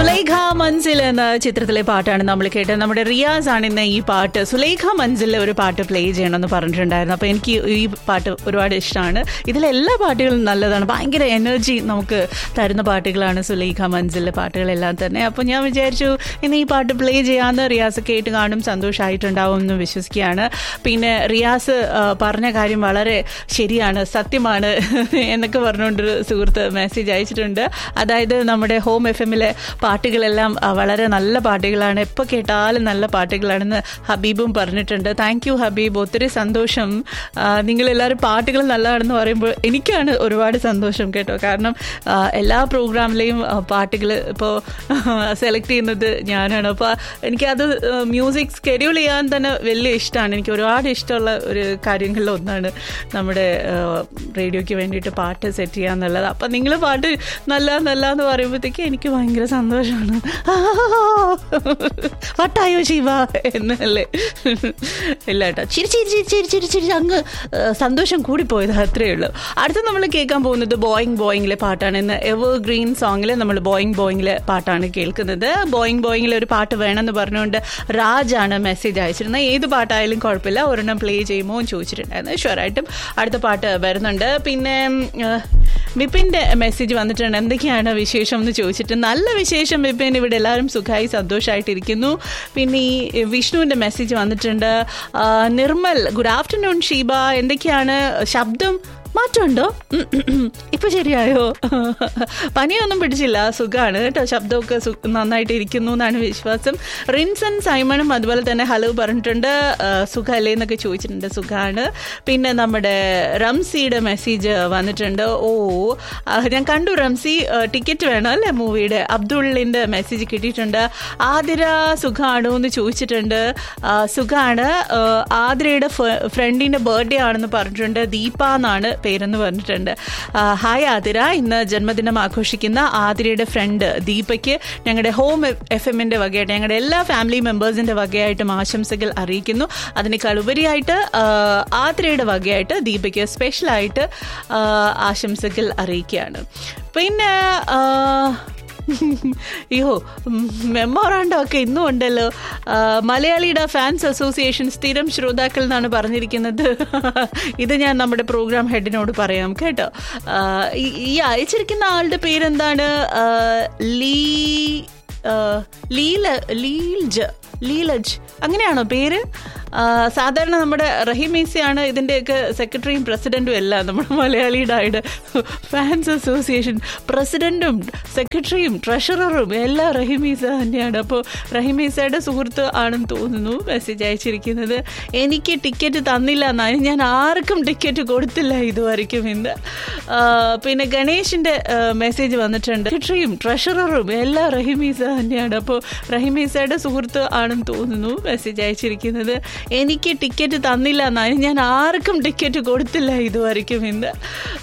സുലൈഖ മൻസിൽ എന്ന ചിത്രത്തിലെ പാട്ടാണ് നമ്മൾ കേട്ടത് നമ്മുടെ റിയാസ് ആണ് ഇന്ന് ഈ പാട്ട് സുലൈഖ മൻസിലെ ഒരു പാട്ട് പ്ലേ ചെയ്യണമെന്ന് പറഞ്ഞിട്ടുണ്ടായിരുന്നു അപ്പോൾ എനിക്ക് ഈ പാട്ട് ഒരുപാട് ഇഷ്ടമാണ് ഇതിലെ എല്ലാ പാട്ടുകളും നല്ലതാണ് ഭയങ്കര എനർജി നമുക്ക് തരുന്ന പാട്ടുകളാണ് സുലൈഖ മൻസിലെ പാട്ടുകളെല്ലാം തന്നെ അപ്പോൾ ഞാൻ വിചാരിച്ചു ഇന്ന് ഈ പാട്ട് പ്ലേ ചെയ്യാമെന്ന് റിയാസ് കേട്ട് കാണും സന്തോഷമായിട്ടുണ്ടാവും എന്ന് വിശ്വസിക്കുകയാണ് പിന്നെ റിയാസ് ആ, പറഞ്ഞ കാര്യം വളരെ ശരിയാണ് സത്യമാണ് എന്നൊക്കെ പറഞ്ഞുകൊണ്ടൊരു സുഹൃത്ത് മെസ്സേജ് അയച്ചിട്ടുണ്ട് അതായത് നമ്മുടെ ഹോം എഫ് എമ്മിലെ പാട്ടുകളെല്ലാം ആ, വളരെ നല്ല പാട്ടുകളാണ് എപ്പോൾ കേട്ടാലും നല്ല പാട്ടുകളാണെന്ന് ഹബീബും പറഞ്ഞിട്ടുണ്ട് താങ്ക് യു ഹബീബ് ഒത്തിരി സന്തോഷം ആ, നിങ്ങളെല്ലാവരും പാട്ടുകൾ നല്ലതാണെന്ന് പറയുമ്പോൾ എനിക്കാണ് ഒരുപാട് സന്തോഷം കേട്ടോ കാരണം ആ, എല്ലാ പ്രോഗ്രാമിലെയും പാട്ടുകൾ ഇപ്പോൾ സെലക്ട് ചെയ്യുന്നത് ഞാനാണ് അപ്പോൾ എനിക്കത് മ്യൂസിക് സ്കെഡ്യൂൾ ചെയ്യാൻ തന്നെ വലിയ ഇഷ്ടമാണ് എനിക്ക് ഒരുപാട് ഇഷ്ടമുള്ള ഒരു കാര്യങ്ങളിൽ ഒന്നാണ് നമ്മുടെ റേഡിയോയ്ക്ക് വേണ്ടിയിട്ട് പാട്ട് സെറ്റ് ചെയ്യുക എന്നുള്ളത് അപ്പം നിങ്ങൾ പാട്ട് നല്ല നല്ല എന്ന് പറയുമ്പോഴത്തേക്ക് എനിക്ക് ഭയങ്കര സന്തോഷമാണ് വട്ടായോ ശിവ എന്നല്ലേ ഇല്ല കേട്ടോ ചിരി ചിരി ചിരി ചിരി ചിരി ചിരി അങ്ങ് ആ, സന്തോഷം കൂടിപ്പോയത് അത്രയേ ഉള്ളൂ അടുത്ത നമ്മൾ കേൾക്കാൻ പോകുന്നത് ബോയിങ് ബോയിങ്ങിലെ പാട്ടാണ് ഇന്ന് എവർ ഗ്രീൻ സോങ്ങിൽ നമ്മൾ ബോയിങ് ബോയിങ്ങിലെ പാട്ടാണ് കേൾക്കുന്നത് ബോയിങ് ബോയിങ്ങിലെ ഒരു പാട്ട് വേണമെന്ന് പറഞ്ഞുകൊണ്ട് രാജാണ് മെസ്സേജ് അയച്ചിരുന്നത് ഏത് പാട്ടായാലും കുഴപ്പമില്ല ഒരെണ്ണം പ്ലേ ചെയ്യുമോ എന്ന് ചോദിച്ചിട്ടുണ്ടായിരുന്നു ഷുവറായിട്ടും അടുത്ത പാട്ട് വരുന്നുണ്ട് പിന്നെ ആ, വിപിൻ്റെ മെസ്സേജ് വന്നിട്ടുണ്ട് എന്തൊക്കെയാണ് വിശേഷം എന്ന് ചോദിച്ചിട്ട് നല്ല വിശേഷം വിപിൻ ഇവിടെ എല്ലാവരും സുഖമായി സന്തോഷമായിട്ടിരിക്കുന്നു പിന്നെ ഈ വിഷ്ണുവിൻ്റെ മെസ്സേജ് വന്നിട്ടുണ്ട് ആ, നിർമ്മൽ ഗുഡ് ആഫ്റ്റർനൂൺ ഷീബ എന്തൊക്കെയാണ് ശബ്ദം മാറ്റമുണ്ടോ ഉം, ഉം, ഉം. ഇപ്പൊ ശരിയായോ പനിയൊന്നും പിടിച്ചില്ല സുഖമാണ് കേട്ടോ ശബ്ദമൊക്കെ സു- നന്നായിട്ട് ഇരിക്കുന്നു എന്നാണ് വിശ്വാസം റിൻസൺ സൈമണും അതുപോലെ തന്നെ ഹലോ പറഞ്ഞിട്ടുണ്ട് ആ, സുഖമല്ലേ എന്നൊക്കെ ചോദിച്ചിട്ടുണ്ട് സുഖമാണ് പിന്നെ നമ്മുടെ റംസിയുടെ മെസ്സേജ് വന്നിട്ടുണ്ട് ഓ ആ, ഞാൻ കണ്ടു റംസി ആ, ടിക്കറ്റ് വേണം അല്ലേ മൂവിയുടെ അബ്ദുള്ളിൻ്റെ മെസ്സേജ് കിട്ടിയിട്ടുണ്ട് ആതിര സുഖമാണോ എന്ന് ചോദിച്ചിട്ടുണ്ട് ആ, സുഖമാണ് ആ, ആതിരയുടെ ഫ്രണ്ടിൻ്റെ ബർത്ത്ഡേ ആണെന്ന് പറഞ്ഞിട്ടുണ്ട് ദീപ എന്നാണ് പേരെന്ന് പറഞ്ഞിട്ടുണ്ട് ആ, ഹായ് ആതിര ഇന്ന് ജന്മദിനം ആഘോഷിക്കുന്ന ആതിരയുടെ ഫ്രണ്ട് ദീപയ്ക്ക് ഞങ്ങളുടെ ഹോം എഫ് എമ്മിൻ്റെ വകയായിട്ട് ഞങ്ങളുടെ എല്ലാ ഫാമിലി മെമ്പേഴ്സിൻ്റെ വകയായിട്ടും ആശംസകൾ അറിയിക്കുന്നു അതിനേക്കാൾ ഉപരിയായിട്ട് ആ, ആതിരയുടെ വകയായിട്ട് ദീപയ്ക്ക് സ്പെഷ്യലായിട്ട് ആ, ആശംസകൾ അറിയിക്കുകയാണ് പിന്നെ ആ, അയ്യോ മെമ്മോറാണ്ടോ ഒക്കെ ഇന്നും ഉണ്ടല്ലോ ആ, മലയാളിയുടെ ഫാൻസ് അസോസിയേഷൻ സ്ഥിരം ശ്രോതാക്കൾ എന്നാണ് പറഞ്ഞിരിക്കുന്നത് ഇത് ഞാൻ നമ്മുടെ പ്രോഗ്രാം ഹെഡിനോട് പറയാം കേട്ടോ ആ, ഈ- ഈ അയച്ചിരിക്കുന്ന ആളുടെ പേരെന്താണ് ആ, ലീ ആ, ലീല ലീൽജ് ലീലജ് അങ്ങനെയാണോ പേര് ആ, സാധാരണ നമ്മുടെ റഹീമേസിയാണ് ഇതിൻ്റെയൊക്കെ സെക്രട്ടറിയും പ്രസിഡന്റും എല്ലാം നമ്മുടെ മലയാളിയുടെ ആയിട്ട് ഫാൻസ് അസോസിയേഷൻ പ്രസിഡന്റും സെക്രട്ടറിയും ട്രഷററും എല്ലാം റഹീമീസ തന്നെയാണ് അപ്പോൾ റഹീമീസയുടെ സുഹൃത്ത് ആണെന്ന് തോന്നുന്നു മെസ്സേജ് അയച്ചിരിക്കുന്നത് എനിക്ക് ടിക്കറ്റ് തന്നില്ല എന്നാണ് ഞാൻ ആർക്കും ടിക്കറ്റ് കൊടുത്തില്ല ഇതുവരെയ്ക്കും ഇന്ന് ആ, പിന്നെ ഗണേഷിൻ്റെ മെസ്സേജ് വന്നിട്ടുണ്ട് സെക്രട്ടറിയും ട്രഷററും എല്ലാം റഹീമീസ തന്നെയാണ് അപ്പോൾ റഹീമീസയുടെ സുഹൃത്ത് ആണെന്ന് തോന്നുന്നു മെസ്സേജ് അയച്ചിരിക്കുന്നത് എനിക്ക് ടിക്കറ്റ് തന്നില്ല എന്നാണ് ഞാൻ ആർക്കും ടിക്കറ്റ് കൊടുത്തില്ല ഇതുവരെയ്ക്കും ഇന്ന്